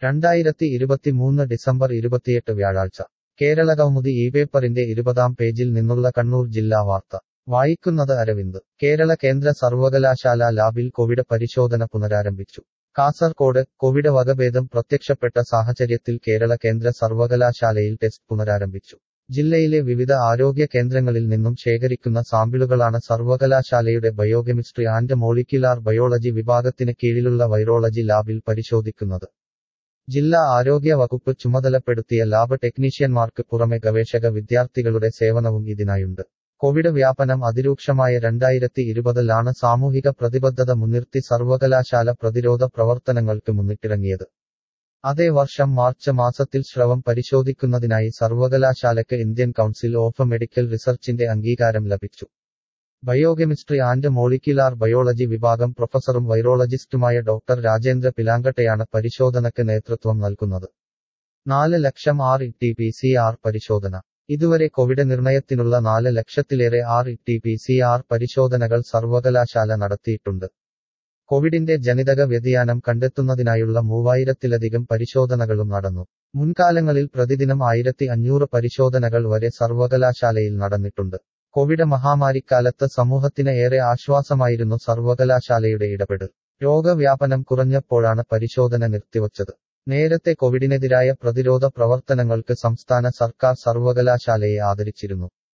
രണ്ടായിരത്തി ഇരുപത്തിമൂന്ന് ഡിസംബർ ഇരുപത്തിയെട്ട് വ്യാഴാഴ്ച കേരളകൗമുദി ഈ പേപ്പറിന്റെ ഇരുപതാം പേജിൽ നിന്നുള്ള കണ്ണൂർ ജില്ലാ വാർത്ത വായിക്കുന്നത് അരവിന്ദ് കേരള കേന്ദ്ര സർവകലാശാല ലാബിൽ കോവിഡ് പരിശോധന പുനരാരംഭിച്ചു കാസർകോട് കോവിഡ് വകഭേദം പ്രത്യക്ഷപ്പെട്ട സാഹചര്യത്തിൽ കേരള കേന്ദ്ര സർവകലാശാലയിൽ ടെസ്റ്റ് പുനരാരംഭിച്ചു ജില്ലയിലെ വിവിധ ആരോഗ്യ കേന്ദ്രങ്ങളിൽ നിന്നും ശേഖരിക്കുന്ന സാമ്പിളുകളാണ് സർവകലാശാലയുടെ ബയോകെമിസ്ട്രി ആൻഡ് മോളിക്യുലാർ ബയോളജി വിഭാഗത്തിന് കീഴിലുള്ള വൈറോളജി ലാബിൽ പരിശോധിക്കുന്നത് ജില്ലാ ആരോഗ്യ വകുപ്പ് ചുമതലപ്പെടുത്തിയ ലാബ് ടെക്നീഷ്യന്മാർക്ക് പുറമെ ഗവേഷക വിദ്യാർത്ഥികളുടെ സേവനവും ഇതിനായുണ്ട് കോവിഡ് വ്യാപനം അതിരൂക്ഷമായ രണ്ടായിരത്തി ഇരുപതിലാണ് സാമൂഹിക പ്രതിബദ്ധത മുൻനിർത്തി സർവകലാശാല പ്രതിരോധ പ്രവർത്തനങ്ങൾക്ക് മുന്നിട്ടിറങ്ങിയത് അതേ വർഷം മാർച്ച് മാസത്തിൽ സ്രവം പരിശോധിക്കുന്നതിനായി സർവകലാശാലയ്ക്ക് ഇന്ത്യൻ കൗൺസിൽ ഓഫ് മെഡിക്കൽ റിസർച്ചിന്റെ അംഗീകാരം ലഭിച്ചു ബയോകെമിസ്ട്രി ആൻഡ് മോളിക്യുലാർ ബയോളജി വിഭാഗം പ്രൊഫസറും വൈറോളജിസ്റ്റുമായ ഡോക്ടർ രാജേന്ദ്ര പിലാങ്കട്ടയാണ് പരിശോധനയ്ക്ക് നേതൃത്വം നൽകുന്നത് നാല് ലക്ഷം R T P C R പരിശോധന ഇതുവരെ കോവിഡ് നിർണയത്തിനുള്ള നാല് ലക്ഷത്തിലേറെ R T P C R പരിശോധനകൾ സർവകലാശാല നടത്തിയിട്ടുണ്ട് കോവിഡിന്റെ ജനിതക വ്യതിയാനം കണ്ടെത്തുന്നതിനായുള്ള മൂവായിരത്തിലധികം പരിശോധനകളും നടന്നു മുൻകാലങ്ങളിൽ പ്രതിദിനം ആയിരത്തി അഞ്ഞൂറ് പരിശോധനകൾ വരെ സർവകലാശാലയിൽ നടന്നിട്ടുണ്ട് കോവിഡ് മഹാമാരിക്കാലത്ത് സമൂഹത്തിന് ഏറെ ആശ്വാസമായിരുന്നു സർവകലാശാലയുടെ ഇടപെടൽ രോഗവ്യാപനം കുറഞ്ഞപ്പോഴാണ് പരിശോധന നിർത്തിവച്ചത് നേരത്തെ കോവിഡിനെതിരായ പ്രതിരോധ പ്രവർത്തനങ്ങൾക്ക് സംസ്ഥാന സർക്കാർ സർവകലാശാലയെ ആദരിച്ചിരുന്നു